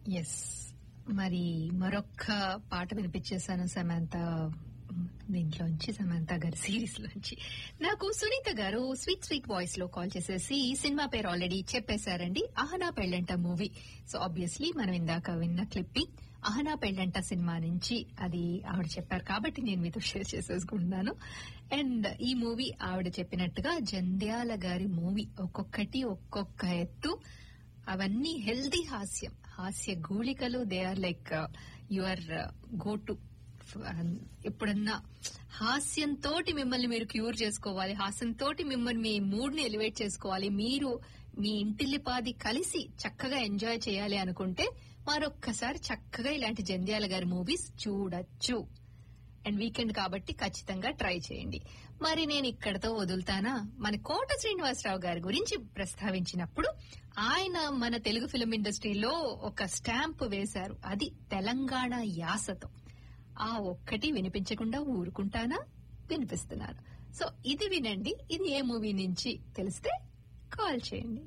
Yes మరి మరొక్క పాట వినిపించేశాను సమంత దీంట్లోంచి సమంత గారి సిరీస్ లోంచి నాకు Sunitha garu sweet sweet voice లో కాల్ చేసేసి ఈ సినిమా పేరు ఆల్రెడీ చెప్పేశారండి అహనా పెళ్ళంట మూవీ సో ఆబ్వియస్లీ మనం ఇందాక విన్న క్లిప్పింగ్ అహనా పెళ్ళంట సినిమా నుంచి అది ఆవిడ చెప్పారు కాబట్టి నేను మీతో షేర్ చేసేసుకుంటున్నాను అండ్ ఈ మూవీ ఆవిడ చెప్పినట్టుగా జంధ్యాల గారి మూవీ ఒక్కొక్కటి ఒక్కొక్క ఎత్తు అవన్నీ హెల్దీ హాస్యం హాస్య గూళికలు they are like your go to ఎప్పుడన్నా హాస్యంతో మిమ్మల్ని మీరు క్యూర్ చేసుకోవాలి హాస్యంతో మిమ్మల్ని మీ మూడ్ ని ఎలివేట్ చేసుకోవాలి మీరు మీ ఇంటిల్లిపాది కలిసి చక్కగా ఎంజాయ్ చేయాలి అనుకుంటే మరొక్కసారి చక్కగా ఇలాంటి జంధ్యాల గారి మూవీస్ చూడొచ్చు అండ్ వీకెండ్ కాబట్టి ఖచ్చితంగా ట్రై చేయండి మరి నేను ఇక్కడతో వదులుతానా మన కోట శ్రీనివాసరావు గారి గురించి ప్రస్తావించినప్పుడు ఆయన మన తెలుగు ఫిలిం ఇండస్ట్రీలో ఒక స్టాంప్ వేశారు అది తెలంగాణ యాసతో ఆ ఒక్కటి వినిపించకుండా ఊరుకుంటానా వినిపిస్తున్నాను సో ఇది వినండి ఇది ఏ మూవీ నుంచి తెలిస్తే కాల్ చేయండి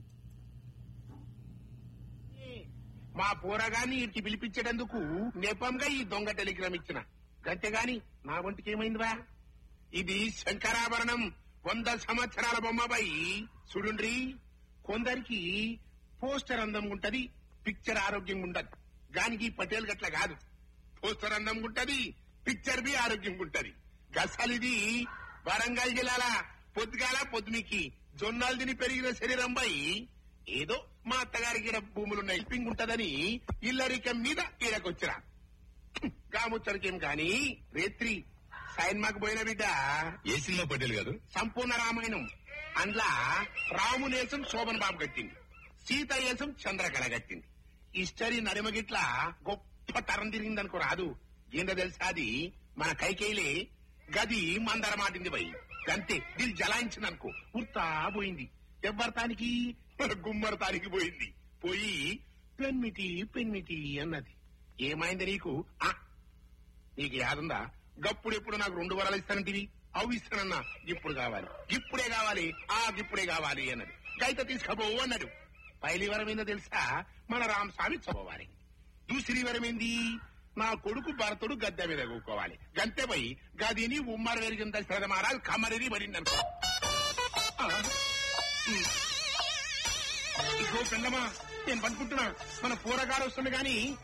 మా పోరగాన్ని ఇటు పిలిపించేటందుకు నెపంగా ఈ దొంగ టెలిగ్రామ్ ఇచ్చిన గంతేగాని నా ఒంటికి ఏమైందివా ఇది శంకరాభరణం వంద సంవత్సరాల బొమ్మబాయి చూడుండ్రి కొందరికి పోస్టర్ అందంగా ఉంటది పిక్చర్ ఆరోగ్యంగా ఉండదు గానికి పటేల్ గట్ల కాదు పోస్టర్ అందంగా ఉంటది పిక్చర్ బి ఆరోగ్యంగా ఉంటది గసలిది వరంగల్ జిల్లాల పొద్దుగాల పొద్దుమికి జొన్నాలు తిని పెరిగిన శరీరం పై ఏదో మా అత్తగారికి ఈడ భూములున్నాయి పింగ్ ఉంటదని ఇల్లరికం మీద ఈడకొచ్చిరా గాముచ్చరికేం కాని రేత్రి సైన్మాకు పోయిన బిడ్డ ఏ సినిమా పటేల్ గారు సంపూర్ణ రామాయణం అందులో రామునేసం శోభన్ బాబు కట్టింది సీత వేసం చంద్రకళ కట్టింది హిస్టరీ నడిమగిట్ల గొప్ప తరం తిరిగిందనుకో రాదు ఏందో తెలుసా అది మన కైకేయిలే గది మందర మాటింది పోయి గంతే దీన్ని జలాయించిందనుకో ఉర్తా పోయింది ఎవ్వరతానికి గుమ్మరతానికి పోయింది పోయి పెన్మిటి పెన్మిటి అన్నది ఏమైంది నీకు ఆ నీకు యాదుందా గప్పుడు ఎప్పుడు నాకు రెండు వరాలు ఇస్తానంటివి అవి ఇస్తానన్నా ఇప్పుడు కావాలి ఇప్పుడే కావాలి ఆ ఇప్పుడే కావాలి అన్నది గైత తీసుకపోవు అన్నాడు పైలి వరం ఏందో తెలుసా మన రామస్వామి చదవాలి దూసరి వరం ఏంది నా కొడుకు భరతుడు గద్దె మీద కూకోవాలి గంతే పోయి గదిని ఉమ్మర వెరిగింద శ్రదమారాలు కమరిని పడిందనుకో ఆ, ఉమ్. ఇగో పెండమా నేను పనుకుంటున్నా మన పూరగాడు వస్తుంది గాని